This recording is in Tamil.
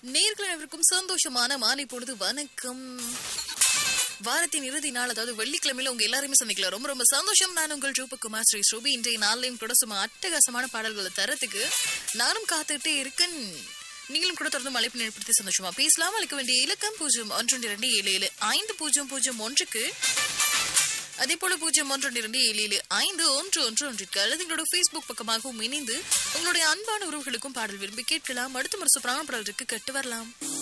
நேர்கள் அனைவருக்கும் சந்தோஷமான மாலை பொழுது வணக்கம் வாரத்தின் இறுதி நாள் அதாவது வெள்ளிக்கிழமையில உங்க எல்லாருமே சந்திக்கலாம் ரொம்ப ரொம்ப சந்தோஷம் நான் உங்கள் ரூபகுமார் ஸ்ரீ ஸ்ரூபி இன்றைய நாளையும் கூட சும்மா அட்டகாசமான பாடல்களை தரத்துக்கு நானும் காத்துட்டே இருக்கேன் நீங்களும் கூட தொடர்ந்து மலைப்பு ஏற்படுத்தி சந்தோஷமா பேசலாம் அளிக்க வேண்டிய இலக்கம் பூஜ்ஜியம் ஒன்று இரண்டு ஏழு ஏழு ஐந்து பூஜ்ஜியம் பூஜ்ஜியம் ஒன்றுக்கு அதே போல பூஜ்ஜியம் ஒன்று இரண்டு ஏழு ஏழு ஐந்து ஒன்று ஒன்று ஒன்றிற்கு அல்லது எங்களோட ஃபேஸ்புக் பக்கமாகவும் இணைந்து உங்களுடைய அன்பான உறவுகளுக்கும் பாடல் விரும்பி கேட்கலாம் அடுத்த ஒரு சூப்பரான பாடல் இருக்கு கேட்டு வரலாம்